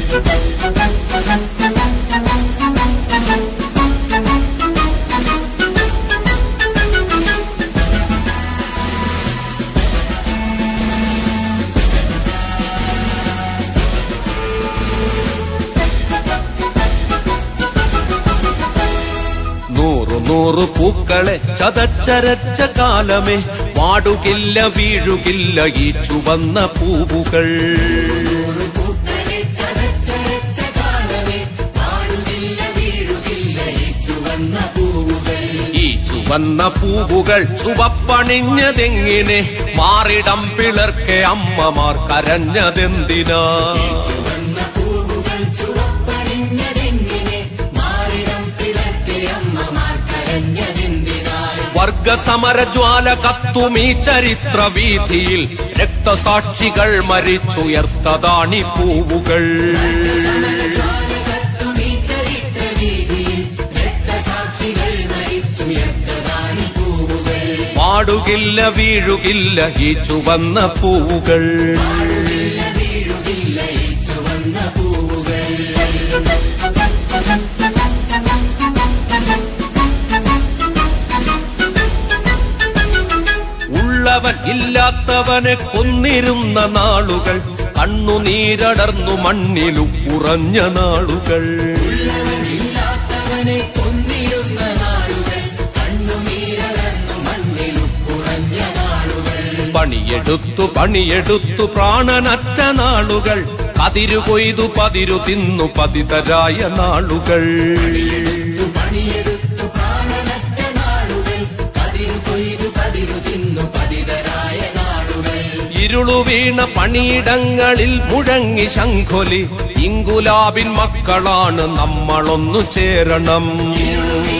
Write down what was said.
നൂറു നൂറു പൂക്കളെ ചതച്ചരച്ച കാലമേ വാടുകില്ല വീഴുകില്ല ഈ ചുവന്ന പൂവുകൾ പൂക്കളെ ചതച്ചരച്ച കാലമേ പാടുകില്ല വീഴുകില്ല ഈ ചുവന്ന പൂവുകൾ ഈ ചുവന്ന പൂവുകൾ ചുവപ്പണിഞ്ഞതെങ്ങിനെ മാറിടം പിളർക്കെ അമ്മമാർ കരഞ്ഞതെന്തിനാ ചുവന്ന പൂവുകൾ ചുവപ്പണിഞ്ഞതെങ്ങിനെ മാറിടം പിളർക്കെ അമ്മമാർ കരഞ്ഞതെന്തിനായി വർഗസമര ജ്വാല കത്തുമീ ചരിത്ര വീതിയിൽ രക്തസാക്ഷികൾ മരിച്ചുയർത്തതാണി പൂവുകൾ സമരജ്വാലകത്തുമീ ചരിത്ര വീതിയിൽ രക്തസാക്ഷികൾ മരിച്ചുയർത്തതാണി പൂവുകൾ പാടുകില്ല വീഴുകില്ല ഈ ചുവന്ന പൂവുകൾ പാടുകില്ല വീഴുകില്ല ഈ ചുവന്ന പൂവുകൾ ഉള്ളവൻ ഇല്ലാത്തവനെ കൊന്നിരുന്ന നാളുകൾ കണ്ണുനീരടർന്നു മണ്ണിലു ഉറഞ്ഞ നാളുകൾ ഇല്ലാത്തവനെ കൊന്നിരുന്ന നാളുകൾ കണ്ണുനീരടർന്നു മണ്ണിലു കുറഞ്ഞ നാളുകൾ പണിയെടുത്തു പണിയെടുത്തു പ്രാണനറ്റ നാളുകൾ കതിരു കൊയ്തു പതിരു തിന്നു പതിതരായ നാളുകൾ പണിയെടുത്തു പ്രാണനറ്റ നാളുകൾ കതിരു കൊയ്തു കതിരു തിന്നു പതിതരായ നാളുകൾ ഇരുളു വീണ പണിയിടങ്ങളിൽ മുഴങ്ങി ശംഖൊലി ഇങ്കുലാബിൻ മക്കളാണ് നമ്മളൊന്നു ചേരണം ഇരുളുവീണ